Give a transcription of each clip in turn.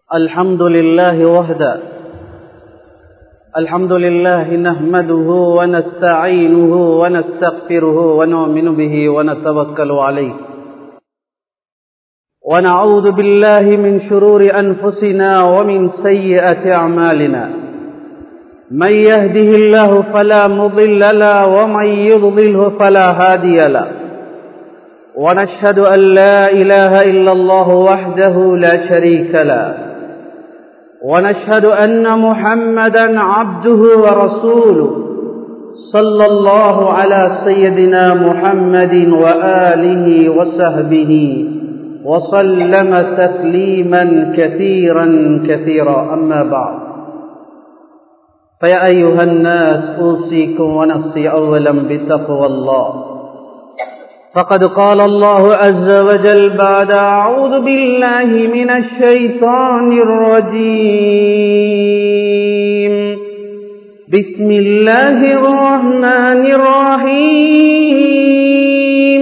الحمد لله وحده الحمد لله نحمده ونستعينه ونستغفره ونؤمن به ونتوكل عليه ونعوذ بالله من شرور أنفسنا ومن سيئة أعمالنا من يهده الله فلا مضل له ومن يضلله فلا هادي له ونشهد أن لا إله إلا الله وحده لا شريك له ونشهد أن محمدا عبده ورسوله صلى الله على سيدنا محمد وآله وصحبه وسلم تسليما كثيرا كثيرا أما بعد فيا أيها الناس أوصيكم ونفسي أولا بتقوى الله فقد قال الله عز وجل بعد أعوذ بالله من الشيطان الرجيم بسم الله الرحمن الرحيم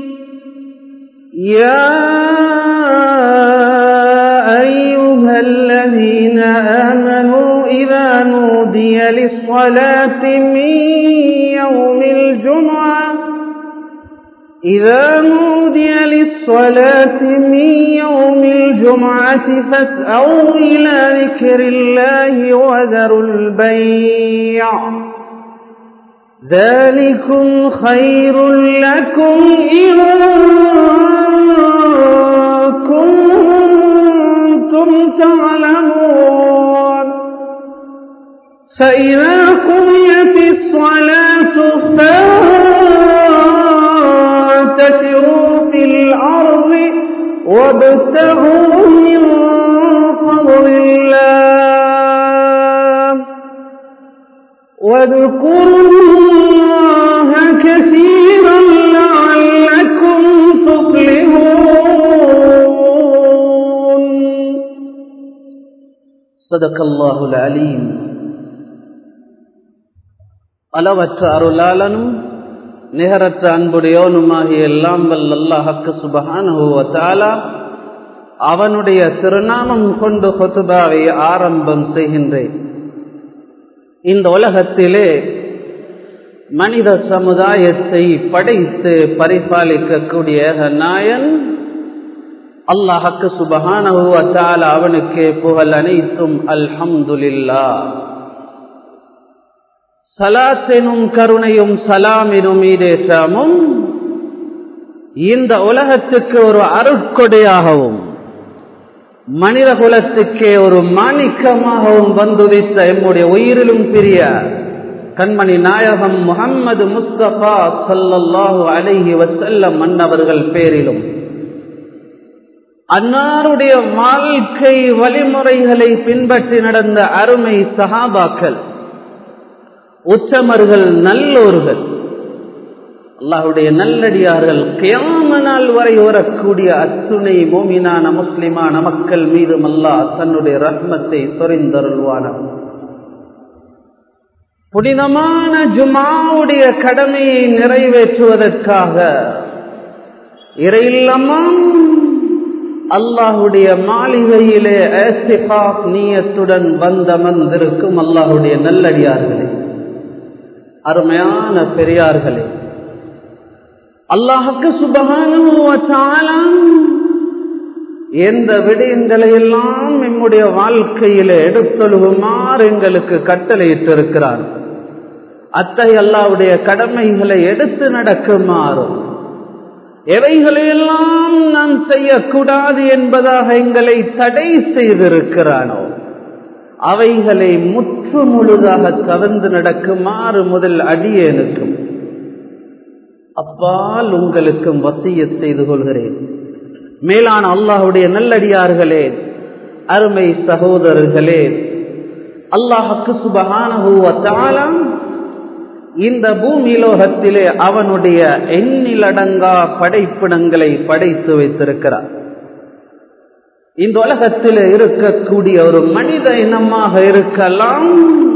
يا أيها الذين آمنوا إذا نودي للصلاة من يوم الجمعة إذا نودي للصلاة من يوم الجمعة فاسأوا إلى ذكر الله وذروا البيع ذلكم خير لكم إن كنتم تعلمون فإذا قضيت الصلاة فانتشروا في الأرض وابتغوا من فضل الله واذكروا الله كثيرا لعلكم تفلحون صدق الله العليم அளவற்ற அருளாளனும் நிகரற்ற அன்புடையோனுமாகிய எல்லாம் வல்லல்லாஹக்கு சுபஹானுவத்தாலா அவனுடைய திருநாமம் கொண்டு கொத்துபாவை ஆரம்பம் செய்கின்றேன் இந்த உலகத்திலே மனித சமுதாயத்தை படைத்து பரிபாலிக்கக்கூடிய நாயன் அல்லாஹக்கு சுபஹானுவத்தாலா அவனுக்கே புகழ் அனைத்தும் அல்ஹம்துலில்லா சலாத்தினும் கருணையும் சலாமினும் ஈடேற்றமும் இந்த உலகத்துக்கு ஒரு அருட்கொடையாகவும் மனித குலத்துக்கே ஒரு மாணிக்கமாகவும் வந்துதித்த எம்முடைய உயிரிலும் பிரிய கண்மணி நாயகம் முகம்மது முஸ்தபா சல்லல்லாஹு அலைஹி வசல்லம் மன்னவர்கள் பேரிலும் அன்னாருடைய வாழ்க்கை வழிமுறைகளை பின்பற்றி நடந்த அருமை சஹாபாக்கள் உச்சமர்கள் நல்லோர்கள் அல்லாஹுடைய நல்லடியார்கள் கியாம நாள் வரை வரக்கூடிய அத்துணை மோமினான முஸ்லிமான மக்கள் மீதும் அல்லாஹ் தன்னுடைய ரத்மத்தை சொரிந்தருள்வான புனிதமான ஜுமாவுடைய கடமையை நிறைவேற்றுவதற்காக இறையில்லமாம் அல்லாஹுடைய மாளிகையிலே நீயத்துடன் வந்தமர்ந்திருக்கும் அல்லாஹுடைய நல்லடியார்களே அருமையான பெரியார்களே அல்லாஹுக்கு சுபகானம் எந்த விடயங்களை எல்லாம் நம்முடைய வாழ்க்கையில எடுத்தொழுகுமாறு எங்களுக்கு கட்டளையிட்டிருக்கிறார் அத்தகைய அல்லாவுடைய கடமைகளை எடுத்து நடக்குமாறும் எவைகளையெல்லாம் நாம் செய்யக்கூடாது என்பதாக எங்களை தடை செய்திருக்கிறானோ அவைகளை முற்று முழுதாக தவிர்ந்து நடக்குமாறு முதல் அடியேனுக்கும் அப்பால் உங்களுக்கும் வசிய செய்து கொள்கிறேன் மேலான அல்லாஹுடைய நல்லடியார்களே அருமை சகோதரர்களே அல்லாஹுக்கு சுபகான இந்த பூமிலோகத்திலே அவனுடைய எண்ணிலடங்கா படைப்பிடங்களை படைத்து வைத்திருக்கிறார் இந்த உலகத்தில் இருக்கக்கூடிய ஒரு மனித இனமாக இருக்கலாம்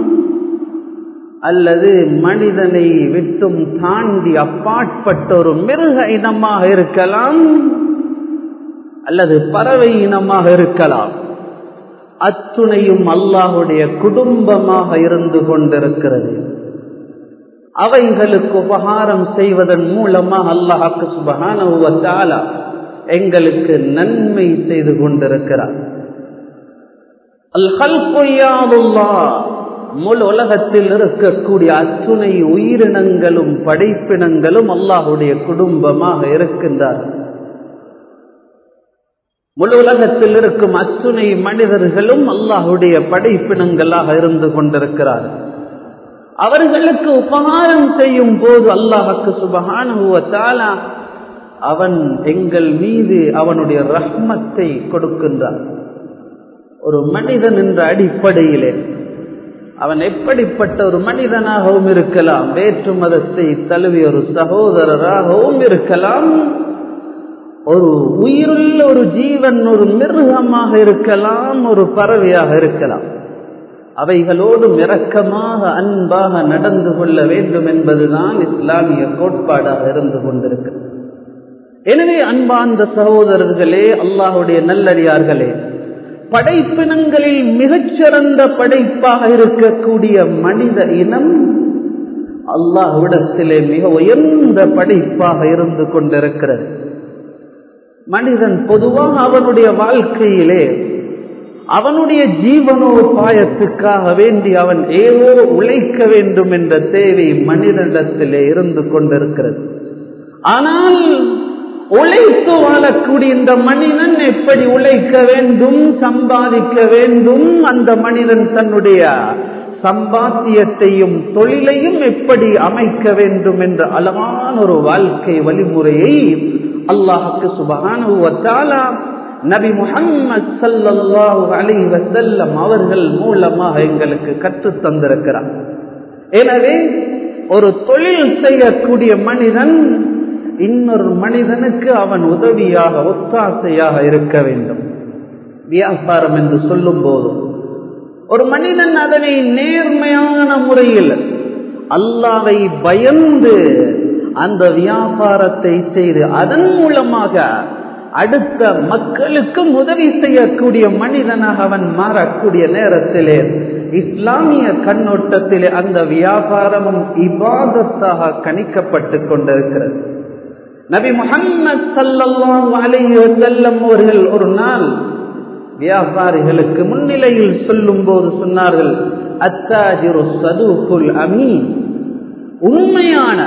அல்லது மனிதனை விட்டும் தாண்டி அப்பாற்பட்ட ஒரு மிருக இனமாக இருக்கலாம் அல்லது பறவை இனமாக இருக்கலாம் அத்துணையும் அல்லாஹுடைய குடும்பமாக இருந்து கொண்டிருக்கிறது அவைகளுக்கு உபகாரம் செய்வதன் மூலமாக அல்லாஹாக்கு சுபகான எங்களுக்கு நன்மை செய்து கொண்டிருக்கிறார் முழு உலகத்தில் இருக்கக்கூடிய அத்துணை உயிரினங்களும் படைப்பினங்களும் அல்லாஹுடைய குடும்பமாக இருக்கின்றார் முழு உலகத்தில் இருக்கும் அத்துணை மனிதர்களும் அல்லாஹுடைய படைப்பினங்களாக இருந்து கொண்டிருக்கிறார்கள் அவர்களுக்கு உபகாரம் செய்யும் போது அல்லாஹுக்கு சுபகான அவன் எங்கள் மீது அவனுடைய ரஹ்மத்தை கொடுக்கின்றான் ஒரு மனிதன் என்ற அடிப்படையிலே அவன் எப்படிப்பட்ட ஒரு மனிதனாகவும் இருக்கலாம் வேற்று மதத்தை தழுவிய ஒரு சகோதரராகவும் இருக்கலாம் ஒரு உயிருள்ள ஒரு ஜீவன் ஒரு மிருகமாக இருக்கலாம் ஒரு பறவையாக இருக்கலாம் அவைகளோடு இரக்கமாக அன்பாக நடந்து கொள்ள வேண்டும் என்பதுதான் இஸ்லாமிய கோட்பாடாக இருந்து கொண்டிருக்கிறது எனவே அன்பார்ந்த சகோதரர்களே அல்லாஹுடைய நல்லடியார்களே படைப்பினங்களில் மிகச்சிறந்த படைப்பாக இருக்கக்கூடிய மனித இனம் அல்லாஹ்விடத்திலே மிக உயர்ந்த படைப்பாக இருந்து கொண்டிருக்கிறது மனிதன் பொதுவாக அவனுடைய வாழ்க்கையிலே அவனுடைய ஜீவனோபாயத்துக்காக வேண்டி அவன் ஏதோ உழைக்க வேண்டும் என்ற தேவை மனிதனிடத்திலே இருந்து கொண்டிருக்கிறது ஆனால் உழைத்து வாழக்கூடிய இந்த மனிதன் எப்படி உழைக்க வேண்டும் சம்பாதிக்க வேண்டும் அந்த மனிதன் தன்னுடைய சம்பாத்தியத்தையும் தொழிலையும் எப்படி அமைக்க வேண்டும் என்ற அளவான ஒரு வாழ்க்கை வழிமுறையை அல்லாஹுக்கு சுபகான நபி முகம்மது சல்லல்லாஹு அலைஹி வஸல்லம் அவர்கள் மூலமாக எங்களுக்கு கற்றுத் தந்திருக்கிறார் எனவே ஒரு தொழில் செய்யக்கூடிய மனிதன் இன்னொரு மனிதனுக்கு அவன் உதவியாக ஒத்தாசையாக இருக்க வேண்டும் வியாபாரம் என்று சொல்லும் போதும் ஒரு மனிதன் அதனை நேர்மையான முறையில் அல்லாவை பயந்து அந்த வியாபாரத்தை செய்து அதன் மூலமாக அடுத்த மக்களுக்கும் உதவி செய்யக்கூடிய மனிதனாக அவன் மாறக்கூடிய நேரத்திலே இஸ்லாமிய கண்ணோட்டத்திலே அந்த வியாபாரமும் இபாதத்தாக கணிக்கப்பட்டு கொண்டிருக்கிறது நபி முகம்மது சல்லல்லாஹு அலைஹி வஸல்லம் அவர்கள் ஒரு நாள் வியாபாரிகளுக்கு முன்னிலையில் சொல்லும் போது சொன்னார்கள் அத்தாஜிரு சதுகுல் அமீன் உண்மையான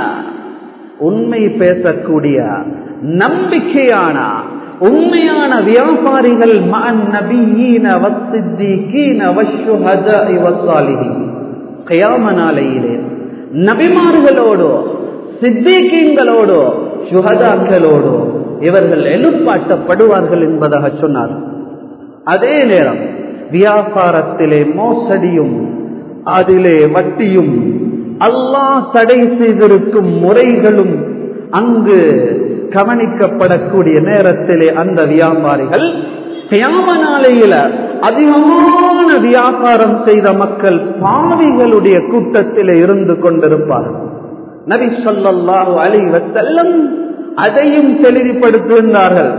உண்மை பேசக்கூடிய நம்பிக்கையான உண்மையான வியாபாரிகள் மன் நபியீன வஸ்ஸித்தீகீன வஷ்ஷுஹதாஇ வஸ்ஸாலிஹீன் கியாம நாளையிலே நபிமார்களோடோ சித்திகீங்களோடோ சுகதாக்களோடோ இவர்கள் எழுப்பாட்டப்படுவார்கள் என்பதாக சொன்னார் அதே நேரம் வியாபாரத்திலே மோசடியும் அதிலே வட்டியும் அல்லாஹ் தடை செய்திருக்கும் முறைகளும் அங்கு கவனிக்கப்படக்கூடிய நேரத்திலே அந்த வியாபாரிகள் கியாம நாளையில அதிகமான வியாபாரம் செய்த மக்கள் பாவிகளுடைய கூட்டத்திலே இருந்து கொண்டிருப்பார்கள் நபி சொல்லல்லாஹு அலி வசல்லம் அதையும் தெளிவுபடுத்துகின்றார்கள்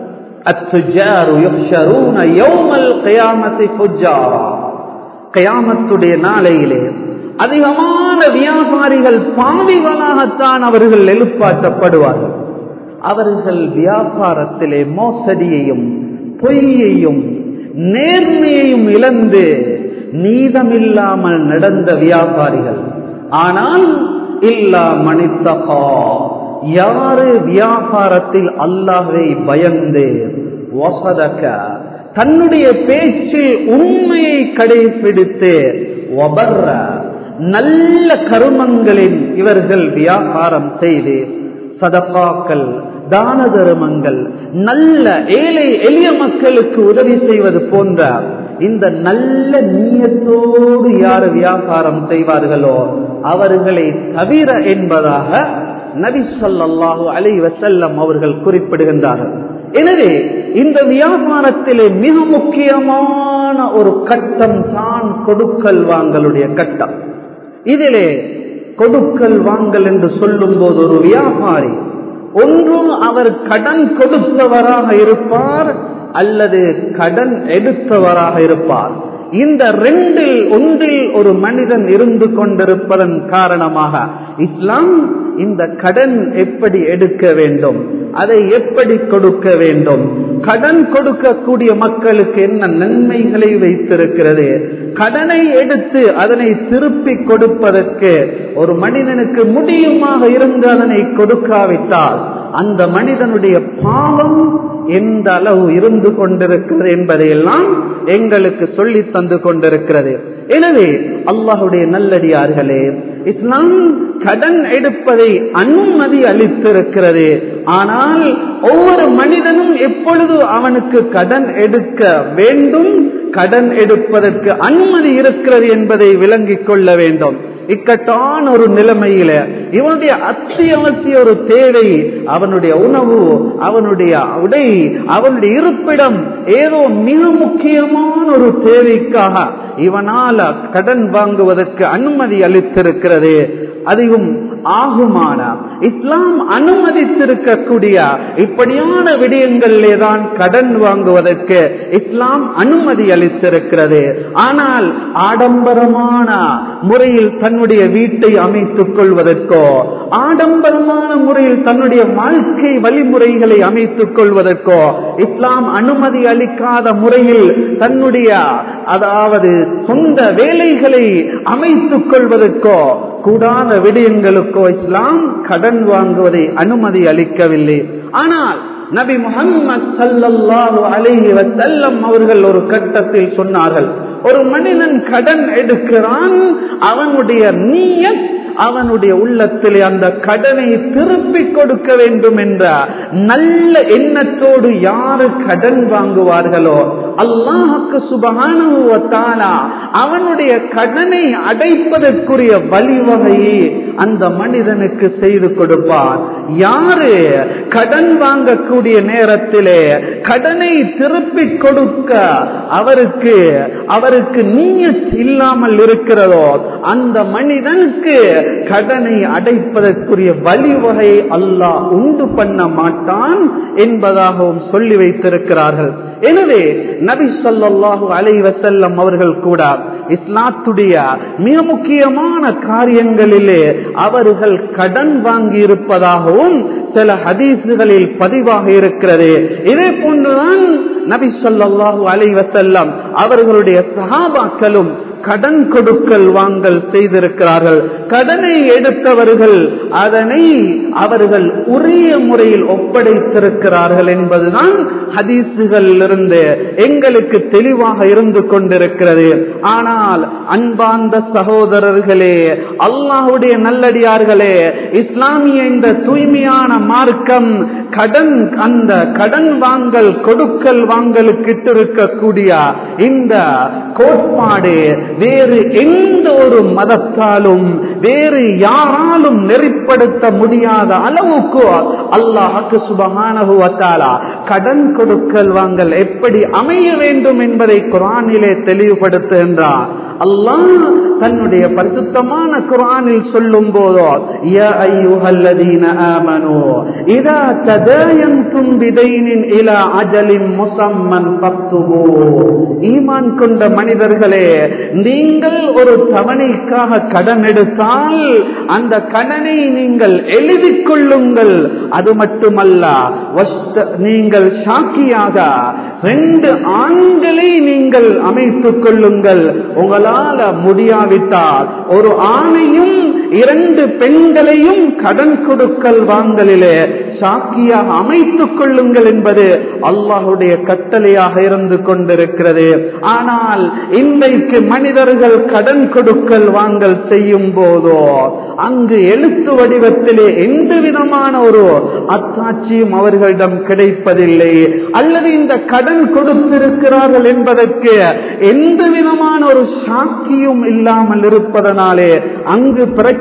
கயாமத்துடைய நாளையிலே அதிகமான வியாபாரிகள் பாவிகளாகத்தான் அவர்கள் எழுப்பாட்டப்படுவார்கள் அவர்கள் வியாபாரத்திலே மோசடியையும் பொய்யையும் நேர்மையையும் இழந்து நீதமில்லாமல் நடந்த வியாபாரிகள் ஆனால் இல்லா மனிதகா யாரு வியாபாரத்தில் அல்லாஹை பயந்து வசதக்க தன்னுடைய பேச்சில் உண்மையை கடைபிடித்து ஒபர்ற நல்ல கருமங்களின் இவர்கள் வியாபாரம் செய்து சதப்பாக்கள் தான தருமங்கள் நல்ல ஏழை எளிய மக்களுக்கு உதவி செய்வது போன்ற இந்த நல்ல நீயத்தோடு யார் வியாபாரம் செய்வார்களோ அவர்களை தவிர என்பதாக நபி சொல்லாஹு அலை வசல்லம் அவர்கள் குறிப்பிடுகின்றார்கள் எனவே இந்த வியாபாரத்திலே மிக முக்கியமான ஒரு கட்டம் தான் கொடுக்கல் வாங்கலுடைய கட்டம் இதிலே கொடுக்கல் வாங்கல் என்று சொல்லும் போது ஒரு வியாபாரி ஒன்றும் அவர் கடன் கொடுத்தவராக இருப்பார் அல்லது கடன் எடுத்தவராக இருப்பார் இந்த ரெண்டில் ஒன்றில் ஒரு மனிதன் இருந்து கொண்டிருப்பதன் காரணமாக இஸ்லாம் இந்த கடன் எப்படி எடுக்க வேண்டும் அதை எப்படி கொடுக்க வேண்டும் கடன் கொடுக்கக்கூடிய மக்களுக்கு என்ன நன்மைகளை வைத்திருக்கிறது கடனை எடுத்து அதனை திருப்பி கொடுப்பதற்கு ஒரு மனிதனுக்கு முடியுமாக இருந்து அதனை கொடுக்காவிட்டால் அந்த மனிதனுடைய பாவம் எந்த அளவு இருந்து கொண்டிருக்கிறது என்பதையெல்லாம் எங்களுக்கு சொல்லி தந்து கொண்டிருக்கிறது எனவே அல்லாஹுடைய நல்லடியார்களே இஸ்லாம் கடன் எடுப்பதை அனுமதி அளித்திருக்கிறது ஆனால் ஒவ்வொரு மனிதனும் எப்பொழுது அவனுக்கு கடன் எடுக்க வேண்டும் கடன் எடுப்பதற்கு அனுமதி இருக்கிறது என்பதை விளங்கிக் கொள்ள வேண்டும் இக்கட்டான ஒரு நிலைமையில இவனுடைய அத்தியாவசிய ஒரு தேவை அவனுடைய உணவு அவனுடைய உடை அவனுடைய இருப்பிடம் ஏதோ மிக முக்கியமான ஒரு தேவைக்காக இவனால கடன் வாங்குவதற்கு அனுமதி அளித்திருக்கிறது அதுவும் ஆகுமான இஸ்லாம் அனுமதித்திருக்கக்கூடிய இப்படியான விடயங்களிலே தான் கடன் வாங்குவதற்கு இஸ்லாம் அனுமதி அளித்திருக்கிறது ஆனால் ஆடம்பரமான முறையில் தன்னுடைய வீட்டை அமைத்துக் கொள்வதற்கோ ஆடம்பரமான முறையில் தன்னுடைய வாழ்க்கை வழிமுறைகளை அமைத்துக் கொள்வதற்கோ இஸ்லாம் அனுமதி அளிக்காத முறையில் தன்னுடைய அதாவது சொந்த வேலைகளை அமைத்துக் கொள்வதற்கோ கூடாத விடயங்களுக்கோ இஸ்லாம் கடன் வாங்குவதை அனுமதி அளிக்கவில்லை ஆனால் நபி முகம்மது சல்லல்லாஹு அலைஹி வஸல்லம் அவர்கள் ஒரு கட்டத்தில் சொன்னார்கள் ஒரு மனிதன் கடன் எடுக்கிறான் அவனுடைய நீயத் அவனுடைய உள்ளத்திலே அந்த கடனை திருப்பி கொடுக்க வேண்டும் என்ற நல்ல எண்ணத்தோடு யாரு கடன் வாங்குவார்களோ அல்லாஹுக்கு சுபகான அவனுடைய கடனை அடைப்பதற்குரிய வழிவகையை அந்த மனிதனுக்கு செய்து கொடுப்பார் யாரு கடன் வாங்கக்கூடிய நேரத்திலே கடனை திருப்பி கொடுக்க அவருக்கு அவருக்கு நீயத் இல்லாமல் இருக்கிறதோ அந்த மனிதனுக்கு கடனை அடைப்பதற்குரிய வழிவகை அல்லாஹ் உண்டு பண்ண மாட்டான் என்பதாகவும் சொல்லி வைத்திருக்கிறார்கள் எனவே நபி சொல்லாஹு அலை வசல்லம் அவர்கள் கூட இஸ்லாத்துடைய மிக முக்கியமான காரியங்களிலே அவர்கள் கடன் வாங்கி இருப்பதாகவும் சில ஹதீசுகளில் பதிவாக இருக்கிறது இதே போன்றுதான் நபி சொல்லாஹு அலை வசல்லம் அவர்களுடைய சகாபாக்களும் கடன் கொடுக்கல் வாங்கல் செய்திருக்கிறார்கள் கடனை எடுத்தவர்கள் அதனை அவர்கள் உரிய முறையில் ஒப்படைத்திருக்கிறார்கள் என்பதுதான் ஹதீசுகள் இருந்து எங்களுக்கு தெளிவாக இருந்து கொண்டிருக்கிறது ஆனால் அன்பார்ந்த சகோதரர்களே அல்லாஹுடைய நல்லடியார்களே இஸ்லாமிய இந்த தூய்மையான மார்க்கம் கடன் அந்த கடன் வாங்கல் கொடுக்கல் வாங்கலுக்கு இருக்கக்கூடிய இந்த கோட்பாடு வேறு எந்த ஒரு மதத்தாலும் வேறு யாராலும் நெறிப்படுத்த முடியாத அளவுக்கு அல்லாஹுக்கு சுபகானகுவத்தாலா கடன் கொடுக்கல் வாங்கல் எப்படி அமைய வேண்டும் என்பதை குரானிலே தெளிவுபடுத்துகின்றார் அல்லாஹ் தன்னுடைய பரிசுத்தமான குரானில் சொல்லும் போதோ இதா ததயந்தும் விதைனின் இலா அஜலின் முசம்மன் பத்துவோ ஈமான் கொண்ட மனிதர்களே நீங்கள் ஒரு தவணைக்காக கடன் எடுத்தால் அந்த கடனை நீங்கள் எழுதிக் கொள்ளுங்கள் அது மட்டுமல்ல நீங்கள் சாக்கியாக ரெண்டு ஆண்களை நீங்கள் அமைத்துக் கொள்ளுங்கள் உங்களால முடியாவிட்டால் ஒரு ஆணையும் இரண்டு பெண்களையும் கடன் கொடுக்கல் வாங்கலிலே சாக்கியாக அமைத்துக் கொள்ளுங்கள் என்பது அல்லாஹுடைய கட்டளையாக இருந்து கொண்டிருக்கிறது ஆனால் இன்றைக்கு மனிதர்கள் கடன் கொடுக்கல் வாங்கல் செய்யும் போதோ அங்கு எழுத்து வடிவத்திலே எந்த விதமான ஒரு அத்தாட்சியும் அவர்களிடம் கிடைப்பதில்லை அல்லது இந்த கடன் கொடுத்திருக்கிறார்கள் என்பதற்கு எந்த விதமான ஒரு சாக்கியும் இல்லாமல் இருப்பதனாலே அங்கு பிரச்சனை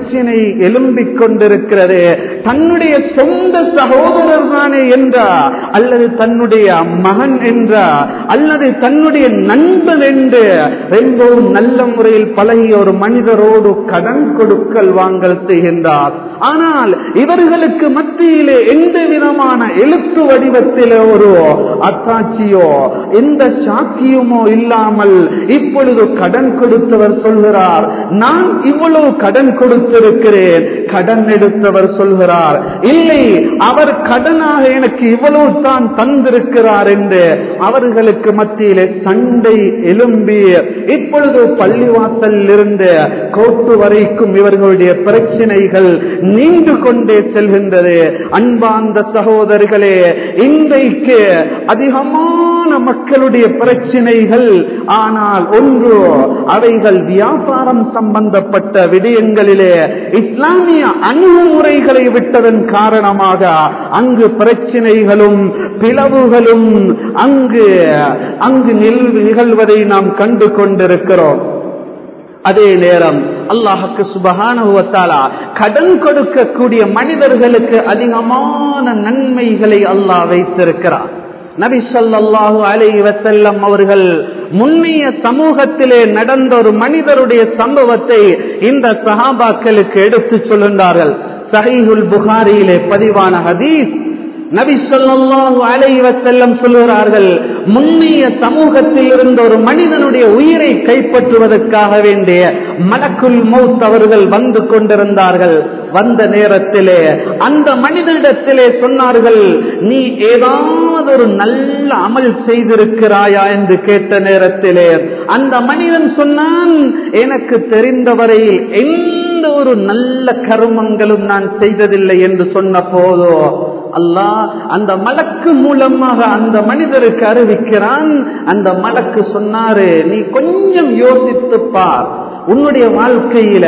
பிரச்சனை எழும்பிக் கொண்டிருக்கிறது தன்னுடைய சொந்த சகோதரர் தானே என்றா அல்லது தன்னுடைய மகன் என்றா அல்லது தன்னுடைய நண்பன் என்று ரொம்பவும் நல்ல முறையில் பழகிய ஒரு மனிதரோடு கடன் கொடுக்கல் வாங்கல் செய்கின்றார் ஆனால் இவர்களுக்கு மத்தியிலே எந்த விதமான எழுத்து வடிவத்திலே ஒரு அத்தாட்சியோ எந்த சாக்கியமோ இல்லாமல் இப்பொழுது கடன் கொடுத்தவர் சொல்கிறார் நான் இவ்வளவு கடன் கொடுத்திருக்கிறேன் கடன் எடுத்தவர் சொல்கிறார் இல்லை அவர் கடனாக எனக்கு இவ்வளவு தான் தந்திருக்கிறார் என்று அவர்களுக்கு மத்தியிலே சண்டை எழும்பி இப்பொழுது பள்ளிவாசல் இருந்து கோட்டு வரைக்கும் இவர்களுடைய பிரச்சனைகள் நீண்டு கொண்டே செல்கின்றது அன்பார்ந்த சகோதரர்களே இன்றைக்கு அதிகமான மக்களுடைய பிரச்சனைகள் ஆனால் ஒன்று அவைகள் வியாபாரம் சம்பந்தப்பட்ட விடயங்களிலே இஸ்லாமிய அணுகுமுறைகளை விட்டதன் காரணமாக அங்கு பிரச்சனைகளும் பிளவுகளும் அங்கு அங்கு நிகழ்வதை நாம் கண்டு கொண்டிருக்கிறோம் அதே நேரம் அல்லாஹுக்கு சுபகானுவத்தாலா கடன் கொடுக்கக்கூடிய மனிதர்களுக்கு அதிகமான நன்மைகளை அல்லாஹ் வைத்திருக்கிறார் நபி சொல்லாஹு அலை வசல்லம் அவர்கள் முன்னைய சமூகத்திலே நடந்த ஒரு மனிதருடைய சம்பவத்தை இந்த சஹாபாக்களுக்கு எடுத்து சொல்கின்றார்கள் சஹீஹுல் புகாரியிலே பதிவான ஹதீஸ் நபி சொல்லாஹு அலைவ செல்லம் சொல்லுகிறார்கள் முன்னைய சமூகத்தில் இருந்த ஒரு மனிதனுடைய உயிரை கைப்பற்றுவதற்காக வேண்டிய மலக்குள் மௌத் அவர்கள் வந்து கொண்டிருந்தார்கள் வந்த நேரத்திலே அந்த மனிதனிடத்திலே சொன்னார்கள் நீ ஏதாவது ஒரு நல்ல அமல் செய்திருக்கிறாயா என்று கேட்ட நேரத்திலே அந்த மனிதன் சொன்னான் எனக்கு தெரிந்தவரையில் எந்த ஒரு நல்ல கர்மங்களும் நான் செய்ததில்லை என்று சொன்ன போதோ அல்லாஹ் அந்த மலக்கு மூலமாக அந்த மனிதருக்கு அறிவிக்கிறான் அந்த மலக்கு சொன்னாரு நீ கொஞ்சம் யோசித்து பார் உன்னுடைய வாழ்க்கையில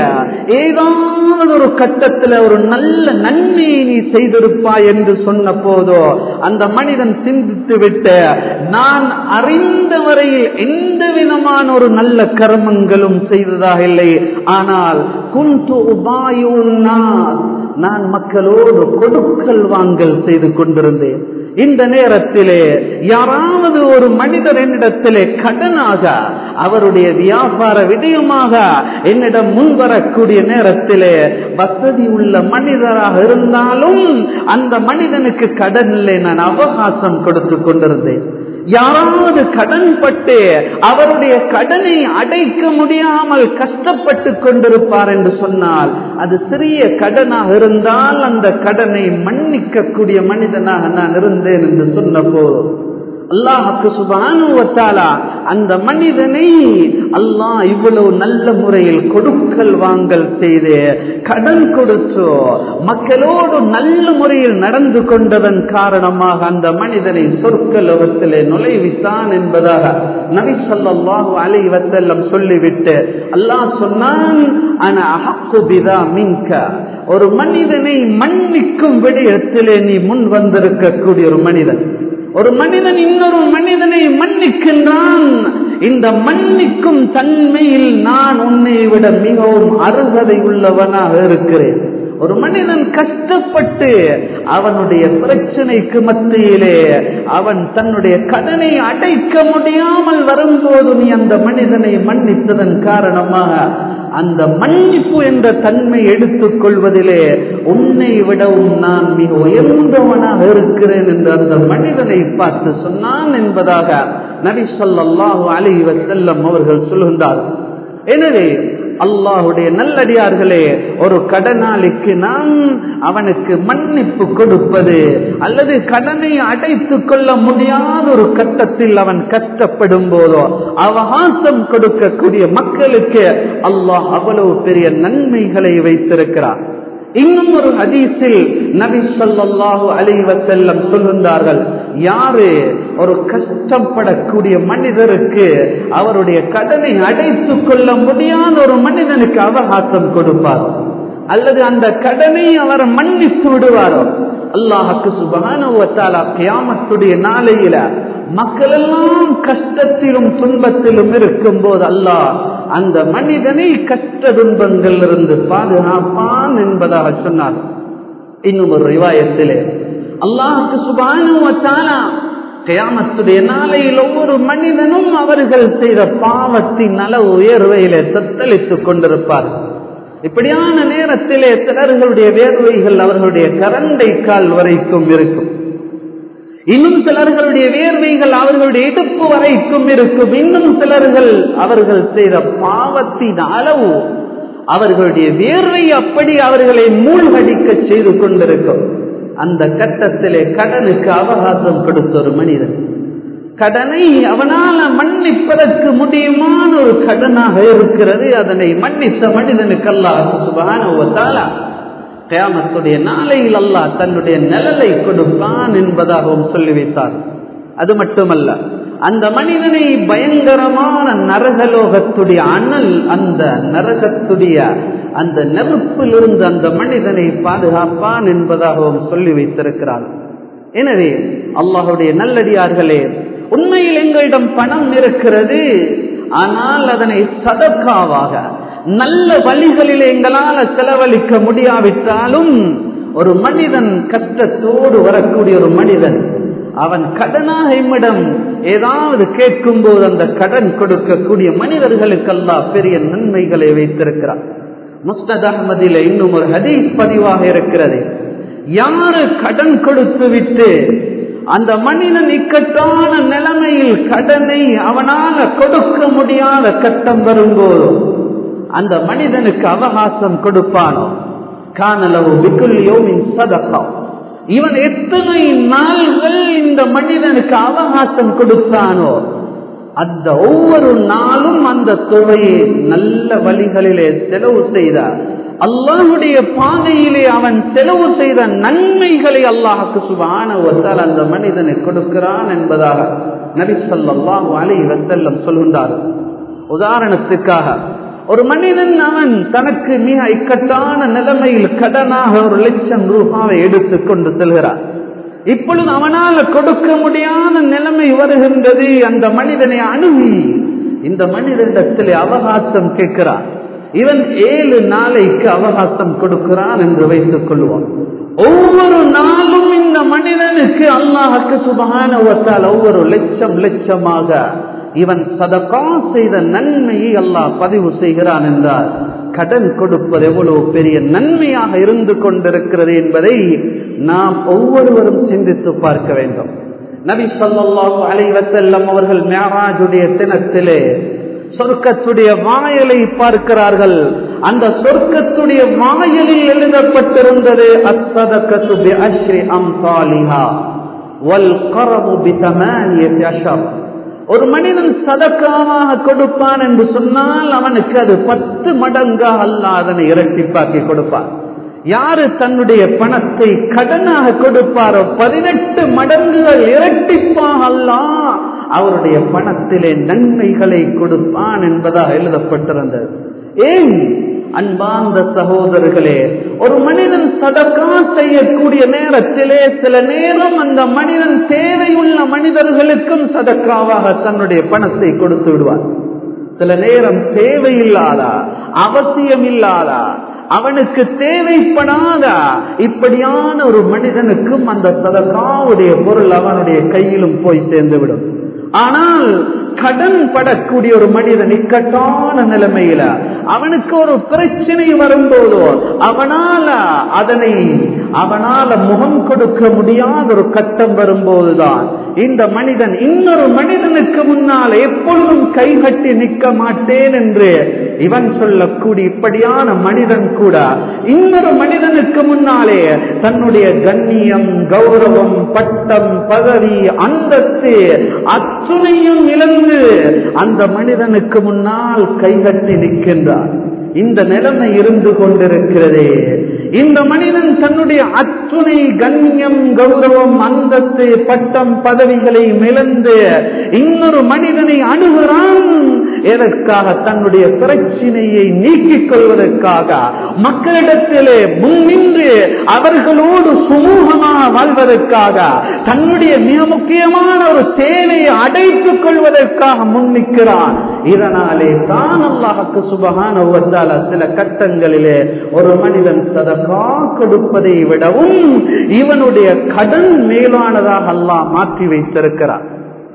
ஏதாவது ஒரு கட்டத்துல ஒரு நல்ல நன்மையை நீ செய்திருப்பாய் என்று சொன்ன போதோ அந்த மனிதன் சிந்தித்து விட்டு நான் அறிந்த வரையில் எந்த விதமான ஒரு நல்ல கர்மங்களும் செய்ததாக இல்லை ஆனால் குந்து உபாயுன்னார் நான் மக்களோடு கொடுக்கல் வாங்கல் செய்து கொண்டிருந்தேன் இந்த நேரத்திலே யாராவது ஒரு மனிதர் என்னிடத்திலே கடனாக அவருடைய வியாபார விடயமாக என்னிடம் முன்வரக்கூடிய நேரத்திலே வசதி உள்ள மனிதராக இருந்தாலும் அந்த மனிதனுக்கு கடனிலே நான் அவகாசம் கொடுத்து கொண்டிருந்தேன் யாராவது கடன் பட்டு அவருடைய கடனை அடைக்க முடியாமல் கஷ்டப்பட்டு கொண்டிருப்பார் என்று சொன்னால் அது சிறிய கடனாக இருந்தால் அந்த கடனை மன்னிக்கக்கூடிய மனிதனாக நான் இருந்தேன் என்று சொன்ன போதும் அல்லாஹுக்கு சுபானுவத்தாலா அந்த மனிதனை அல்லாஹ் இவ்வளவு நல்ல முறையில் கொடுக்கல் வாங்கல் செய்து கடன் கொடுத்தோ மக்களோடு நல்ல முறையில் நடந்து கொண்டதன் காரணமாக அந்த மனிதனை சொற்கலோகத்திலே நுழைவித்தான் என்பதாக நபி சொல்லாஹு அலை வசல்லம் சொல்லிவிட்டு அல்லாஹ் சொன்னான் மின்க ஒரு மனிதனை மன்னிக்கும் விடயத்திலே நீ முன் வந்திருக்கக்கூடிய ஒரு மனிதன் ஒரு மனிதன் இன்னொரு மனிதனை மன்னிக்கின்றான் இந்த மன்னிக்கும் தன்மையில் நான் உன்னை விட மிகவும் அருகதை உள்ளவனாக இருக்கிறேன் ஒரு மனிதன் கஷ்டப்பட்டு அவனுடைய பிரச்சனைக்கு மத்தியிலே அவன் தன்னுடைய கடனை அடைக்க முடியாமல் வரும்போது நீ அந்த மனிதனை மன்னித்ததன் காரணமாக அந்த மன்னிப்பு என்ற தன்மை எடுத்துக் கொள்வதிலே உன்னை விடவும் நான் மிக உயர்ந்தவனாக இருக்கிறேன் என்று அந்த மனிதனை பார்த்து சொன்னான் என்பதாக நபி சொல்லாஹு அலி வசல்லம் அவர்கள் சொல்கின்றார் எனவே அல்லாஹுடைய நல்லடியார்களே ஒரு கடனாளிக்கு நாம் அவனுக்கு மன்னிப்பு கொடுப்பது அல்லது கடனை அடைத்துக் கொள்ள முடியாத ஒரு கட்டத்தில் அவன் கஷ்டப்படும் போதோ அவகாசம் கொடுக்கக்கூடிய மக்களுக்கு அல்லாஹ் அவ்வளவு பெரிய நன்மைகளை வைத்திருக்கிறார் இன்னும் ஒரு ஹதீஸில் நபி சொல்லாஹு அலைவ செல்லம் சொல்கின்றார்கள் யாரு ஒரு கஷ்டப்படக்கூடிய மனிதருக்கு அவருடைய கடனை அடைத்துக் கொள்ள முடியாத ஒரு மனிதனுக்கு அவகாசம் கொடுப்பார் அல்லது அந்த கடனை அவர் மன்னித்து விடுவாரோ அல்லாஹுக்கு சுபகானுவத்தாலா கியாமத்துடைய நாளையில மக்கள் எல்லாம் கஷ்டத்திலும் துன்பத்திலும் இருக்கும் போது அல்லாஹ் அந்த மனிதனை கஷ்ட துன்பங்களிலிருந்து பாதுகாப்பான் என்பதாக சொன்னார் இன்னும் ஒரு ரிவாயத்திலே அல்லாஹுக்கு சுபானுவத்தாலா கயாமத்துடைய நாளையில் ஒவ்வொரு மனிதனும் அவர்கள் செய்த பாவத்தின் நல உயர்வையிலே தத்தளித்துக் கொண்டிருப்பார் இப்படியான நேரத்திலே சிலர்களுடைய வேர்வைகள் அவர்களுடைய கரண்டை கால் வரைக்கும் இருக்கும் இன்னும் சிலர்களுடைய வேர்வைகள் அவர்களுடைய இடுப்பு வரைக்கும் இருக்கும் இன்னும் சிலர்கள் அவர்கள் செய்த பாவத்தின் அளவு அவர்களுடைய வேர்வை அப்படி அவர்களை மூழ்கடிக்க செய்து கொண்டிருக்கும் அந்த கட்டத்திலே கடனுக்கு அவகாசம் கொடுத்த ஒரு மனிதன் கடனை அவனால மன்னிப்பதற்கு முடியுமான ஒரு கடனாக இருக்கிறது அதனை மன்னித்த மனிதனுக்கு அல்லாஹ் கயாமத்துடைய நாளையில் அல்லாஹ் தன்னுடைய நிழலை கொடுப்பான் என்பதாகவும் சொல்லி வைத்தார் அது மட்டுமல்ல அந்த மனிதனை பயங்கரமான நரகலோகத்துடைய அனல் அந்த நரகத்துடைய அந்த நெருப்பிலிருந்து அந்த மனிதனை பாதுகாப்பான் என்பதாகவும் சொல்லி வைத்திருக்கிறார் எனவே அல்லாஹுடைய நல்லடியார்களே உண்மையில் எங்களிடம் பணம் இருக்கிறது ஆனால் அதனை சதக்காவாக நல்ல வழிகளில் எங்களால் செலவழிக்க முடியாவிட்டாலும் ஒரு மனிதன் கஷ்டத்தோடு வரக்கூடிய ஒரு மனிதன் அவன் கடனாக இம்மிடம் ஏதாவது கேட்கும் போது அந்த கடன் கொடுக்கக்கூடிய மனிதர்களுக்கெல்லாம் பெரிய நன்மைகளை வைத்திருக்கிறார் முஸ்தத் அகமதில இன்னும் ஒரு ஹதீஸ் பதிவாக இருக்கிறது யாரு கடன் கொடுத்து விட்டு அந்த மனிதன் இக்கட்டான நிலைமையில் கடனை அவனால கொடுக்க முடியாத கட்டம் வரும்போதோ அந்த மனிதனுக்கு அவகாசம் கொடுப்பானோ காணலவு விக்குல்யோமின் சதக்கம் இவன் எத்தனை நாள்கள் இந்த மனிதனுக்கு அவகாசம் கொடுத்தானோ அந்த ஒவ்வொரு நாளும் அந்த தொகையை நல்ல வழிகளிலே செலவு செய்தார் அல்லாஹுடைய பாதையிலே அவன் செலவு செய்த நன்மைகளை அல்லாஹுக்கு சுபான ஒத்தால் அந்த மனிதனை கொடுக்கிறான் என்பதாக நபி சொல்லாஹு அலி வசல்லம் சொல்கின்றார் உதாரணத்துக்காக ஒரு மனிதன் அவன் தனக்கு மிக இக்கட்டான நிலைமையில் கடனாக ஒரு லட்சம் ரூபாவை எடுத்துக்கொண்டு செல்கிறான் இப்பொழுது அவனால் கொடுக்க முடியாத நிலைமை வருகின்றது அந்த மனிதனை அணுகி இந்த மனிதனிடத்தில் அவகாசம் கேட்கிறான் இவன் ஏழு நாளைக்கு அவகாசம் கொடுக்கிறான் என்று வைத்துக் கொள்வோம் ஒவ்வொரு நாளும் இந்த மனிதனுக்கு அல்லாஹுக்கு சுபகான ஒவ்வொரு லட்சம் லட்சமாக இவன் சதகா செய்த நன்மையை அல்லாஹ் பதிவு செய்கிறான் என்றால் கடன் கொடுப்பது எவ்வளவு பெரிய நன்மையாக இருந்து கொண்டிருக்கிறது என்பதை நாம் ஒவ்வொருவரும் சிந்தித்து பார்க்க வேண்டும் நபி சொல்லாஹு அலைவசல்லம் அவர்கள் மேராஜுடைய தினத்திலே சொர்க்கத்துடைய வாயலை பார்க்கிறார்கள் அந்த சொர்க்கத்துடைய வாயலில் எழுதப்பட்டிருந்தது அஸ்ததக்கத்து அஸ்ரீ அம்சாலிஹா வல் கரமு பி தமானியத்தி அஷர் ஒரு மனிதன் சதக்காவாக கொடுப்பான் என்று சொன்னால் அவனுக்கு அது பத்து மடங்காக அல்ல அதனை இரட்டிப்பாக்கி கொடுப்பான் யாரு தன்னுடைய பணத்தை கடனாக கொடுப்பாரோ பதினெட்டு மடங்குகள் இரட்டிப்பாக அல்ல அவருடைய பணத்திலே நன்மைகளை கொடுப்பான் என்பதாக எழுதப்பட்டிருந்தது ஏன் அன்பார்ந்த சகோதரர்களே ஒரு மனிதன் சதக்கா செய்யக்கூடிய நேரத்திலே சில நேரம் அந்த மனிதன் தேவையுள்ள மனிதர்களுக்கும் சதக்காவாக தன்னுடைய பணத்தை கொடுத்து விடுவார் சில நேரம் தேவையில்லாதா அவசியம் இல்லாதா அவனுக்கு தேவைப்படாத இப்படியான ஒரு மனிதனுக்கும் அந்த சதக்காவுடைய பொருள் அவனுடைய கையிலும் போய் சேர்ந்துவிடும் ஆனால் கடன் படக்கூடிய ஒரு மனிதன் இக்கட்டான நிலைமையில அவனுக்கு ஒரு பிரச்சனை வரும்போதோ அவனால அதனை அவனால முகம் கொடுக்க முடியாத ஒரு கட்டம் வரும்போதுதான் இந்த மனிதன் இன்னொரு மனிதனுக்கு முன்னால் எப்பொழுதும் கைகட்டி நிற்க மாட்டேன் என்று இவன் சொல்லக்கூடிய இப்படியான மனிதன் கூட இன்னொரு மனிதனுக்கு முன்னாலே தன்னுடைய கண்ணியம் கௌரவம் பட்டம் பதவி அந்தஸ்து அத்துணையும் இழந்து அந்த மனிதனுக்கு முன்னால் கைகட்டி நிற்கின்றார் இந்த நிலைமை இருந்து கொண்டிருக்கிறதே இந்த மனிதன் தன்னுடைய அத்துணை கண்ணியம் கௌரவம் அந்தஸ்து பட்டம் பதவிகளை இழந்து இன்னொரு மனிதனை அணுகிறான் எதற்காக தன்னுடைய பிரச்சினையை நீக்கிக் கொள்வதற்காக மக்களிடத்திலே முன்னின்று அவர்களோடு சுமூகமாக வாழ்வதற்காக தன்னுடைய மிக முக்கியமான ஒரு தேவையை அடைத்துக் கொள்வதற்காக முன்னிக்கிறான் இதனாலே தான் அல்லாஹுக்கு சுபகான சில கட்டங்களிலே ஒரு மனிதன் சதகா கொடுப்பதை விடவும் இவனுடைய கடன் மேலானதாக அல்லாஹ் மாற்றி வைத்திருக்கிறார்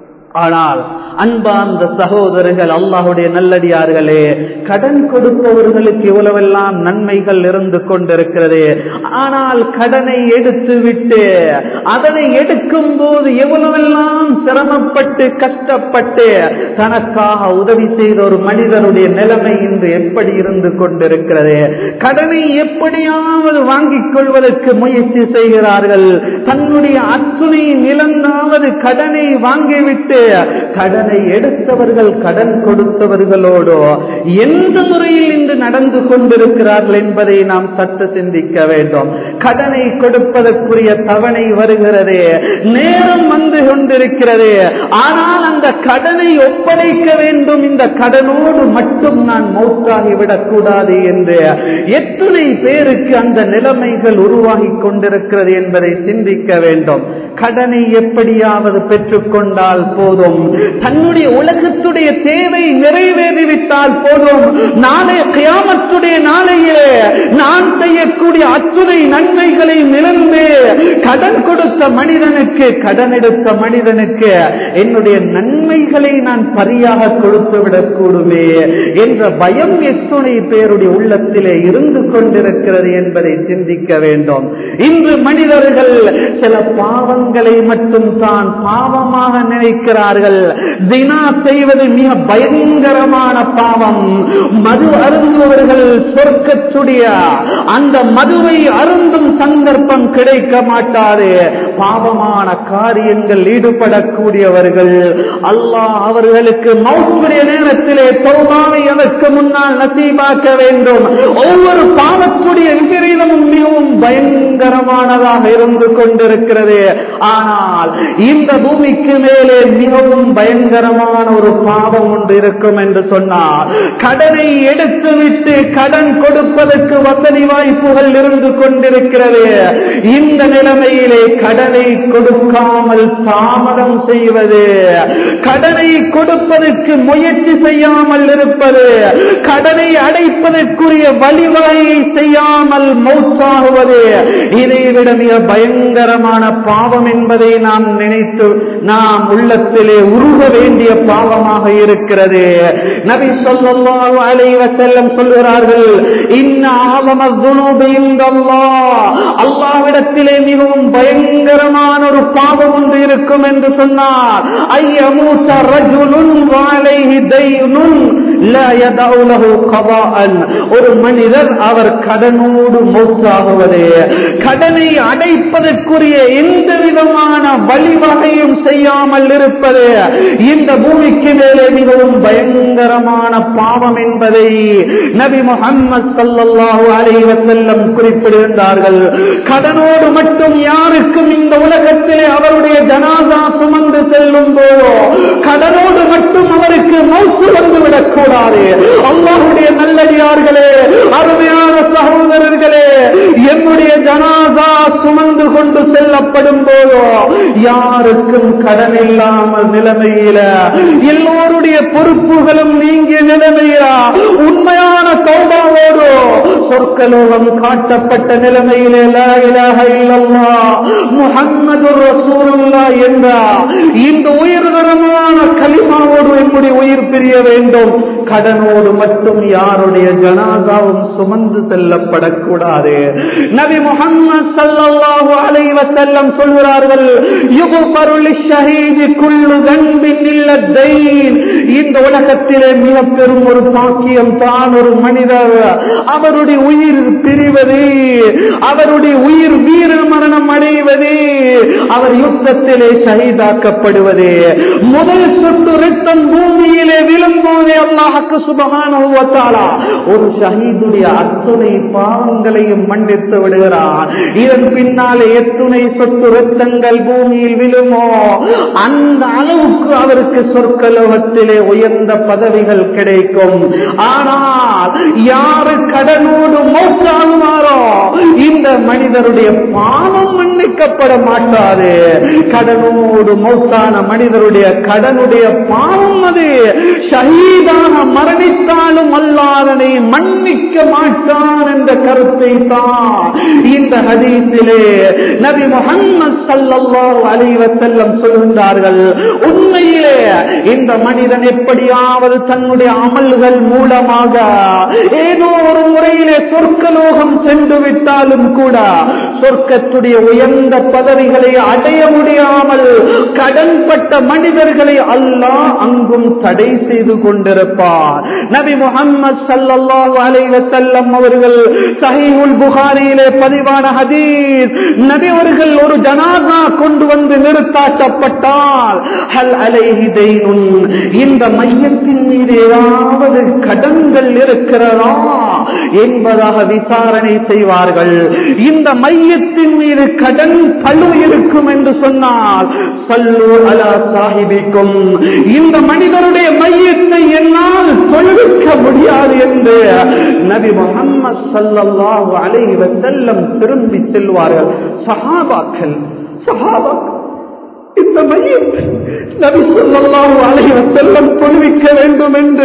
ஆனால் அன்பார்ந்த சகோதரர்கள் அல்லாஹுடைய நல்லடியார்களே கடன் கொடுப்பவர்களுக்கு இவ்வளவெல்லாம் நன்மைகள் இருந்து கொண்டிருக்கிறது ஆனால் கடனை எடுத்து விட்டு அதனை எடுக்கும் போது எவ்வளவெல்லாம் சிரமப்பட்டு கஷ்டப்பட்டு தனக்காக உதவி செய்த ஒரு மனிதனுடைய நிலைமை இன்று எப்படி இருந்து கொண்டிருக்கிறது கடனை எப்படியாவது வாங்கிக் கொள்வதற்கு முயற்சி செய்கிறார்கள் தன்னுடைய அத்துணை நிலந்தாவது கடனை வாங்கிவிட்டு கடனை எடுத்தவர்கள் கடன் கொடுத்தவர்களோடு எந்த முறையில் இன்று நடந்து கொண்டிருக்கிறார்கள் என்பதை நாம் சற்று சிந்திக்க வேண்டும் கடனை கொடுப்பதற்குரிய தவணை வருகிறது நேரம் வந்து கொண்டிருக்கிறது ஆனால் அந்த கடனை ஒப்படைக்க வேண்டும் இந்த கடனோடு மட்டும் நான் மௌத்தாகிவிடக் கூடாது என்று எத்தனை பேருக்கு அந்த நிலைமைகள் உருவாகி கொண்டிருக்கிறது என்பதை சிந்திக்க வேண்டும் கடனை எப்படியாவது பெற்றுக்கொண்டால் போதும் தன்னுடைய உலகத்துடைய தேவை நிறைவேறிவிட்டால் போதும் நாளை கியாமத்துடைய நாளையிலே நான் செய்யக்கூடிய அத்துணை நன்மைகளை நிலந்து கடன் கொடுத்த மனிதனுக்கு கடன் எடுத்த மனிதனுக்கு என்னுடைய நன்மைகளை நான் பரியாக கொடுத்து விடக்கூடுமே என்ற பயம் எத்துணை பேருடைய உள்ளத்திலே இருந்து கொண்டிருக்கிறது என்பதை சிந்திக்க வேண்டும் இன்று மனிதர்கள் சில பாவங்களை மட்டும் தான் பாவமாக நினைக்கிறார்கள் தினா செய்வது மிக பயங்கரமான பாவம் மது அருந்துவர்கள் சொர்க்கத்துடைய அந்த மதுவை அருந்தும் சந்தர்ப்பம் கிடைக்க மாட்டாது பாவமான காரியங்கள் ஈடுபடக்கூடியவர்கள் அல்லாஹ் அவர்களுக்கு மௌத்துடைய நேரத்திலே தௌபாவை அதற்கு முன்னால் நசீபாக்க வேண்டும் ஒவ்வொரு பாவத்துடைய விபரீதமும் மிகவும் பயங்கரமானதாக இருந்து கொண்டிருக்கிறது ஆனால் இந்த பூமிக்கு மேலே மிகவும் பயங்கரமான ஒரு பாவம் ஒன்று இருக்கும் என்று சொன்னார் கடனை எடுத்துவிட்டு கடன் கொடுப்பதற்கு வசதி வாய்ப்புகள் இருந்து கொண்டிருக்கிறது இந்த நிலைமையிலே கடனை கொடுக்காமல் தாமதம் செய்வது கடனை கொடுப்பதற்கு முயற்சி செய்யாமல் இருப்பது கடனை அடைப்பதற்குரிய வழிவகையை செய்யாமல் மௌத்தாகுவது இதைவிட மிக பயங்கரமான பாவம் என்பதை நாம் நினைத்து நாம் உள்ளத்திலே உருக வேண்டிய பாவமாக இருக்கிறது நபி ஸல்லல்லாஹு அலைஹி வஸல்லம் சொல்கிறார்கள் இன்ன ஆலம ذنوب عند الله அல்லாஹ்விடத்திலே மிகவும் பயங்கரமான ஒரு பாவம் ஒன்று இருக்கும் என்று சொன்னார் ஐயமூத ரஜுலுன் வலைஹி தைனுன் லா யதஉ லஹு கதாஅன் ஒரு மனிதர் அவர் கடனோடு மௌத்தாகுவது கடனை அடைப்பதற்குரிய எந்த விதமான வழிவகையும் செய்யாமல் இருப்பது இந்த பூமிக்கு மேலே மிகவும் பயங்கரமான பாவம் என்பதை நபி முகம்மது சல்லல்லாஹு அலைஹி வஸல்லம் குறிப்பிடுகின்றார்கள் கடனோடு மட்டும் யாருக்கும் இந்த உலகத்திலே அவருடைய ஜனாதா சுமந்து செல்லும் போதோ கடனோடு மட்டும் அவருக்கு மௌத்து வந்துவிடக் கூடாது அல்லாஹுடைய நல்லடியார்களே அருமையான சகோதரர்களே என்னுடைய ஜனாதா சுமந்து கொண்டு செல்லப்படும் போதோ யாருக்கும் கடன் இல்லாமல் நிலைமையில எல்லோருடைய பொறுப்புகளும் நீங்கிய நிலைமையில உண்மையான கௌபாவோடு சொற்கலோகம் காட்டப்பட்ட நிலைமையிலே லா இலாஹ இல்லல்லாஹ் முஹம்மது ரசூலுல்லாஹ் என்ற இந்த உயர்தரமான கலிமாவோடு எப்படி உயிர் பிரிய வேண்டும் கடனோடு மட்டும் யாருடைய ஜனாதாவும் சுமந்து செல்லப்படக்கூடாது நபி முகம்மது ஸல்லல்லாஹு அலைஹி வஸல்லம் சொல்கிறார்கள் யுக்ஃபரு லிஷ்ஷஹீதி குல்லு தன்பின் இல்ல தைன் இந்த உலகத்திலே மிக பெரும் ஒரு பாக்கியம் தான் ஒரு மனிதர் அவருடைய உயிர் பிரிவது அவருடைய உயிர் வீர மரணம் அடைவது அவர் யுத்தத்திலே ஷஹீதாக்கப்படுவது முதல் சொட்டு ரத்தம் பூமியிலே விழும்போதே அல்லாஹுக்கு சுபகான ஒரு ஷஹீதுடைய அத்துணை பாவங்களையும் மன்னித்து விடுகிறார் இதன் பின்னாலே எத்துணை சொட்டு ரத்தங்கள் பூமியில் விழுமோ அந்த அளவுக்கு அவருக்கு சொற்கலோகத்திலே உயர்ந்த பதவிகள் கிடைக்கும் ஆனால் யாரு கடனோடு கடனோடு மௌத்தாகுமாறோ இந்த மனிதருடைய பாவம் மன்னிக்கப்பட மாட்டாது கடனோடு மௌத்தான மனிதருடைய கடனுடைய பாவம் அது ஷஹீதான மரணித்தாலும் அல்லாதனை மன்னிக்க மாட்டான் என்ற கருத்தை தான் இந்த ஹதீஸிலே நபி முகம்மது ஸல்லல்லாஹு அலைஹி வஸல்லம் சொல்கின்றார்கள் உண்மையிலே இந்த மனிதன் எப்படியாவது தன்னுடைய அமல்கள் மூலமாக ஏதோ ஒரு முறையிலே சொர்க்கலோகம் சென்று விட்டாலும் கூட சொர்க்கத்துடைய உயர்ந்த பதவிகளை அடைய முடியாமல் கடன்பட்ட மனிதர்களை அல்லாஹ் அங்கும் தடை செய்து கொண்டிருப்பார் நபி முகம்மது ஸல்லல்லாஹு அலைஹி வஸல்லம் அவர்கள் சஹீஹுல் புகாரியிலே பதிவான ஹதீஸ் நபி அவர்கள் ஒரு ஜனாதா கொண்டு வந்து நிறுத்தாட்டப்பட்டால் ஹல் அலைஹி தைனுன் இந்த மையத்தின் மீது ஏதாவது கடன்கள் இருக்கிறதா என்பதாக விசாரணை செய்வார்கள் இந்த மையத்தின் மீது கடன் பழு இருக்கும் என்று சொன்னால் சல்லு அலா சாஹிபிக்கும் இந்த மனிதருடைய மையத்தை என்னால் தொழுவிக்க முடியாது என்று நபி முகம்மது ஸல்லல்லாஹு அலைஹி வஸல்லம் திரும்பி செல்வார்கள் சஹாபாக்கள் சஹாபாக்கள் இந்த மையத்தை நபி ஸல்லல்லாஹு அலைஹி வஸல்லம் தொழுவிக்க வேண்டும் என்று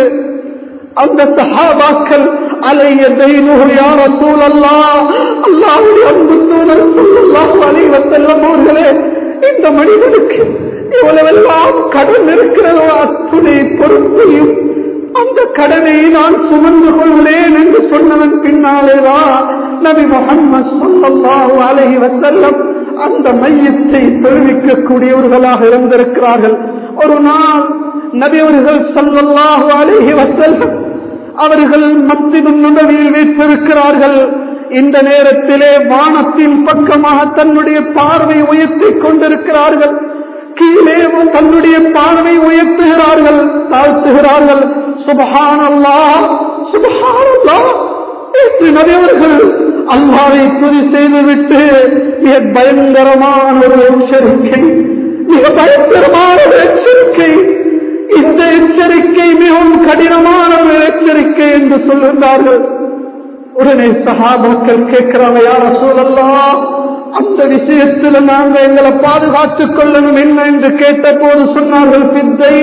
அந்த சஹாபாக்கள் அலைய தைனுகு யா ரசூலல்லாஹ் அல்லாஹ்வுடைய அன்பு தூதர் ஸல்லல்லாஹு அலைஹி வஸல்லம் அவர்களே இந்த மனிதனுக்கு இவ்வளவெல்லாம் கடன் இருக்கிறதோ அத்துணை பொறுப்பையும் அந்த கடனை நான் சுமந்து கொள்கிறேன் என்று சொன்னதன் பின்னாலேதான் நபி முகம்மது ஸல்லல்லாஹு அலைஹி வஸல்லம் அந்த மையத்தை தெரிவிக்கக்கூடியவர்களாக இருந்திருக்கிறார்கள் ஒரு நாள் நபி அவர்கள் ஸல்லல்லாஹு அலைஹி வஸல்லம் அவர்கள் மத்திடும் நுடவியில் வைத்திருக்கிறார்கள் இந்த நேரத்திலே வானத்தின் பக்கமாக தன்னுடைய பார்வை உயர்த்திக் கொண்டிருக்கிறார்கள் கீழே தன்னுடைய பார்வை உயர்த்துகிறார்கள் தாழ்த்துகிறார்கள் சுபஹானல்லா சுபஹானல்லா என்று நபியவர்கள் அல்லாவை துதி செய்துவிட்டு மிக பயங்கரமான ஒரு எச்சரிக்கை மிக பயங்கரமான ஒரு எச்சரிக்கை இந்த எச்சரிக்கை மிகவும் கடினமான ஒரு எச்சரிக்கை என்று சொல்லுகிறார்கள் உடனே சகாபாக்கள் கேட்கிறாங்க யார சூழல்லாம் அந்த விஷயத்தில் நாங்க எங்களை பாதுகாத்துக் கொள்ளணும் என்ன என்று கேட்ட போது சொன்னார்கள் பித்தை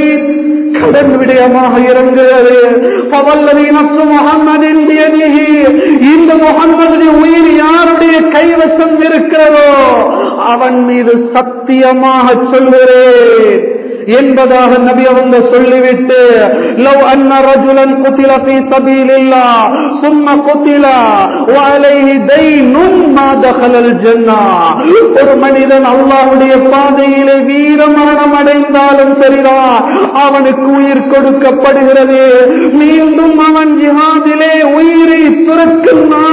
கடன் விடயமாக இறங்குகிறது பவல்லதி நப்சு முகம்மதின் பியதிஹி. இந்த முகம்மதுடைய உயிர் யாருடைய கைவசம் இருக்கிறதோ அவன் மீது சத்தியமாக சொல்கிறேன் என்பதாக நபி அவங்க சொல்லிவிட்டு லவ் அன்ன ரஜுலன் குத்தில ஃபீ சபீலில்லாஹ் ثم قتل وعليه دين ما دخل الجنة ஒரு மனிதன் அல்லாஹ்வுடைய பாதையிலே வீரமரணம் அடைந்தாலும் சரிதான் அவனுக்கு உயிர் கொடுக்கப்படுகிறது மீண்டும் அவன் ஜிஹாதிலே உயிரை துறக்குமா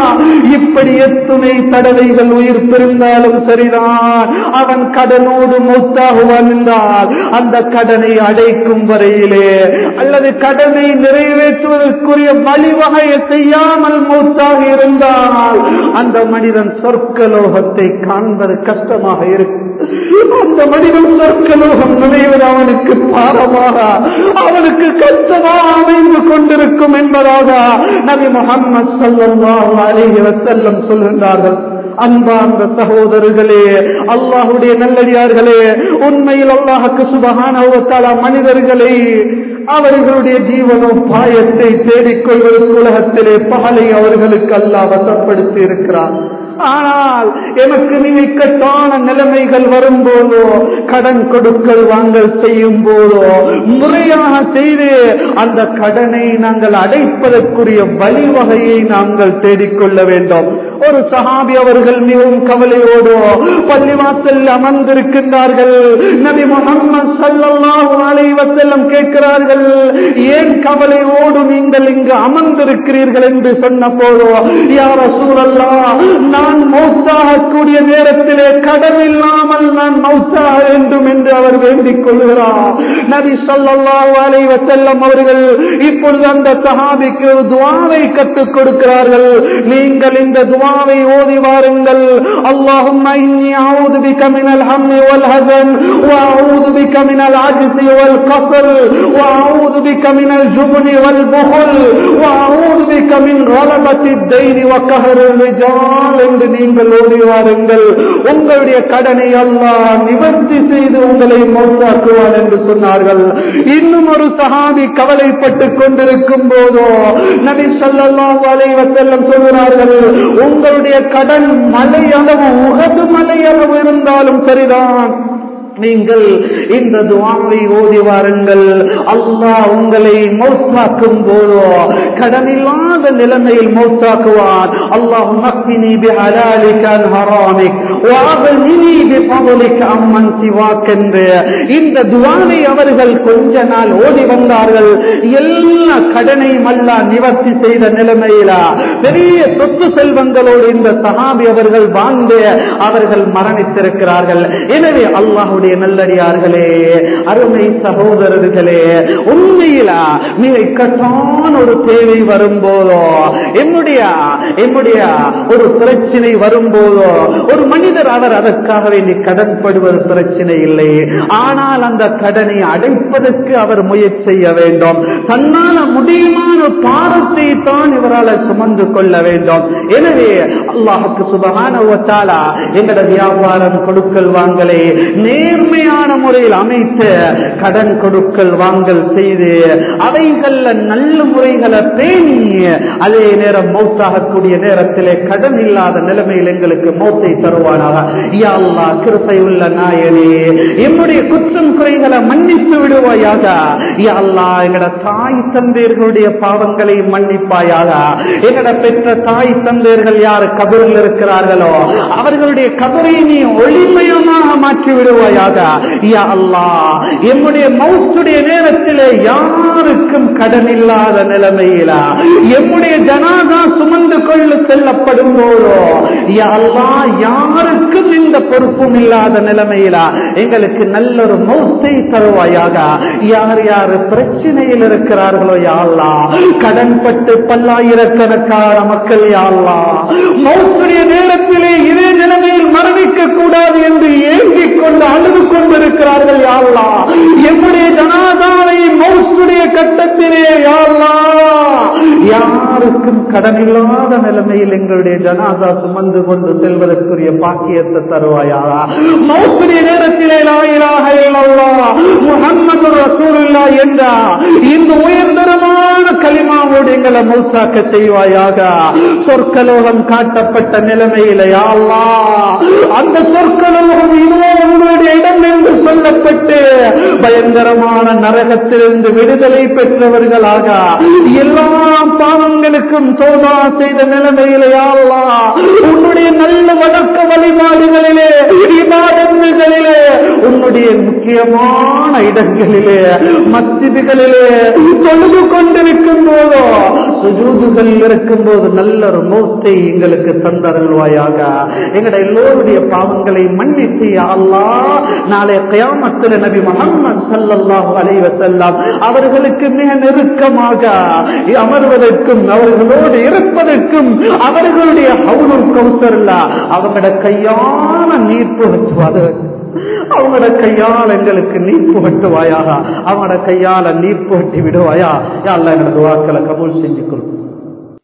இப்படி எத்துணை தடவைகள் உயிர் பிரிந்தாலும் சரிதான் அவன் கடனோடு மௌத்தாகுவான் என்றால் அந்த கடனை அடைக்கும் வரையிலே அல்லது கடனை நிறைவேற்றுவதற்குரிய வழிவகையை செய்யாமல் மௌத்தாக இருந்தால் அந்த மனிதன் சொர்க்கலோகத்தை காண்பது கஷ்டமாக இருக்கும் அந்த மனிதன் சொர்க்கலோகம் நுழைவது அவனுக்கு பாரமாக அவனுக்கு கஷ்டமாக அமைந்து கொண்டிருக்கும் என்பதாக நபி முகம்மது ஸல்லல்லாஹு அலைஹி வஸல்லம் சொல்கின்றார்கள் அன்பார்ந்த சகோதரர்களே அல்லாஹுடைய நல்லடியார்களே உண்மையில் அல்லாஹுக்கு சுபகான மனிதர்களை அவர்களுடைய ஜீவனோபாயத்தை தேடிக்கொள்வதற்கு உலகத்திலே பகலை அவர்களுக்கு அல்லாஹ் வசப்படுத்தி இருக்கிறார் ஆனால் எனக்கு இக்கட்டான நிலைமைகள் வரும்போதோ கடன் கொடுக்கல் வாங்கல் செய்யும் போதோ முறையாக செய்து அந்த கடனை நாங்கள் அடைப்பதற்குரிய வழிவகையை நாங்கள் தேடிக்கொள்ள வேண்டும் ஒரு சஹாபி அவர்கள் மிகவும் கவலையோடு பள்ளிவாசல் அமர்ந்திருக்கின்றார்கள் நபி முகம்மது ஸல்லல்லாஹு அலைஹி வஸல்லம் கேட்கிறார்கள் ஏன் கவலையோடு நீங்கள் இங்கு அமர்ந்திருக்கிறீர்கள் என்று சொன்ன போதோ யார் சூழல்லா நான் மௌத்தாகக்கூடிய நேரத்திலே கடன் இல்லாமல் நான் மௌத்தாக வேண்டும் என்று அவர் வேண்டிக் கொள்கிறார் நபி ஸல்லல்லாஹு அலைஹி வஸல்லம் அவர்கள் இப்பொழுது அந்த சஹாபிக்கு ஒரு துஆவை கற்றுக் கொடுக்கிறார்கள் நீங்கள் இந்த துஆவை ஓதி வாருங்கள் اللهم إني أعوذ بك من الهم والهزن وأعوذ بك من العجز والكسل وأعوذ بك من الجبن والبخل وأعوذ பிக மின் கலபத்தி தைரி வக்கஹரு ரிஜால் என்று நீங்கள் ஓடி வாருங்கள் உங்களுடைய கடனை அல்லாஹ் நிவர்த்தி செய்து உங்களை மௌத்தாக்குவான் என்று சொன்னார்கள் இன்னும் ஒரு சஹாபி கவலைப்பட்டுக் கொண்டிருக்கும் போதோ நபி ஸல்லல்லாஹு அலைஹி வஸல்லம் சொல்கிறார்கள் உங்களுடைய கடன் மலை அளவு உகது மலை அளவு இருந்தாலும் சரிதான் நீங்கள் இந்த துவாவை ஓதி வாருங்கள் அல்லாஹ் உங்களை மௌத்தாக்கும் போதோ கடனில்லாத நிலைமையில் மௌத்தாக்குவான் அல்லாஹ் மக்கினி பி ஹலாலிக அன் ஹராமிக் வஅக்னினி பி ஃபضلிக அம்மன் சிவாக் என்று இந்த துவாவை அவர்கள் கொஞ்ச நாள் ஓதி வந்தார்கள் எல்லா கடனையும் அல்லாஹ் நிவர்த்தி செய்த நிலைமையில பெரிய சொத்து செல்வங்களோடு இந்த சஹாபி அவர்கள் வாழ்ந்து அவர்கள் மரணித்திருக்கிறார்கள் எனவே அல்லாஹுடைய நல்லடியார்களே அருமை சகோதரர்களே உண்மையில மிக இக்கட்டான ஒரு தேவை வரும்போதோ என்னுடைய என்னுடைய ஒரு பிரச்சனை வரும்போதோ ஒரு மனிதர் அவர் அதற்காக வேண்டி கடன்படுவது பிரச்சனை இல்லை ஆனால் அந்த கடனை அடைப்பதற்கு அவர் முயற்சி செய்ய வேண்டும் தன்னால முடியுமான பாரத்தை தான் இவரால் சுமந்து கொள்ள வேண்டும் எனவே அல்லாஹுக்கு சுபகான எங்களோட வியாபாரம் கொடுக்கல் வாங்கலை நேர்மையான முறையில் அமைத்து கடன் கொடுக்கல் வாங்கல் செய்து அவைகள்ல நல்ல முறைகளை பேணி அதே நேரம் மௌத்தாகக்கூடிய நேரத்திலே கடன் இல்லாத நிலைமையில் எங்களுக்கு மௌத்தை தருவானாக யா அல்லாஹ் கிருபை உள்ள நாயனே என்னுடைய குற்றம் குறைகளை மன்னித்து விடுவாயாக யா அல்லாஹ் எங்கட தாய் தந்தையர்களுடைய பாவங்களை மன்னிப்பாயாக எங்கட பெற்ற தாய் தந்தையர்கள் யார் கபரில் இருக்கிறார்களோ அவர்களுடைய கபரை நீ ஒளிமயமாக மாற்றி விடுவாயாக யா அல்லாஹ் என்னுடைய மௌத்துடைய நேரத்திலே யாருக்கும் கடன் இல்லாத நிலைமையில என்னுடைய ஜனாதா சுமந்து கொள்ள செல்லப்படும் போதோ யா அல்லாஹ் யாருக்கும் இந்த பொறுப்பும் இல்லாத நிலைமையில எங்களுக்கு நல்ல ஒரு மௌத்தை தருவாயாக யார் யார் பிரச்சனையில் இருக்கிறார்களோ யா அல்லாஹ் கடன்பட்டு பல்லாயிரக்கணக்கான மக்கள் யா அல்லாஹ் மௌத்துடைய நேரத்திலே இதே நிலைமையில் மரணிக்க கூடாது என்று ஏங்கிக் கொண்டு அழுது கொண்டிருக்கிறார்கள் யா அல்லாஹ் என்னுடைய ஜனாதாவை மௌத்துடைய கட்டத்திலே யா அல்லாஹ் யாருக்கும் கடனில்லாத நிலைமையில் எங்களுடைய ஜனாதா சுமந்து கொண்டு செல்வதற்குரிய பாக்கியத்தை தருவாயா மௌத்துடைய நேரத்திலே லா இலாஹ இல்லல்லாஹ் முஹம்மது ரசூலுல்லாஹ் என்ற இந்த உயர்தரமான கலிமாவோடு எங்களை மௌத்தாக்க செய்வாயாக சொற்கலோகம் காட்டப்பட்ட நிலைமையில யா அல்லாஹ் அந்த சொற்கலோகம் இதுவோ உங்களுடைய இடம் என்று சொல்லப்பட்டு பயங்கரமான நரகத்திலிருந்து விடுதலை பெற்றவர்களாக எல்லா பாவங்களுக்கும் சோதா செய்த நிலைமையிலே யா அல்லாஹ் உன்னுடைய நல்ல வழக்க வழிபாடுகளிலே இபாதத்துகளிலே உன்னுடைய முக்கியமான இடங்களிலே மஸ்ஜிதுகளிலே தொழுது கொண்டிருக்கும் போதோ சுஜூதுகள் இருக்கும் போது நல்ல ஒரு மௌத்தை எங்களுக்கு தந்தருள்வாயாக எங்கட எல்லோருடைய பாவங்களை மன்னித்து யா அல்லாஹ் நாளை கயாமத்தில் நபி முகமது ஸல்லல்லாஹு அலைஹி வஸல்லம் அவர்களுக்கு மிக நெருக்கமாக அமர்வதற்கும் அவர்களோடு இருப்பதற்கும் அவர்களுடைய ஹவுலுல் கௌசர்ல அவங்களோட கையான நீர் புகட்டுவாது அவங்களோட கையால் எங்களுக்கு நீர் புகட்டுவாயாக அவங்களோட கையால நீர் புகட்டி விடுவாயா யா அல்லாஹ் எங்களது வாக்களை கபூல் செஞ்சு கொள்ளும்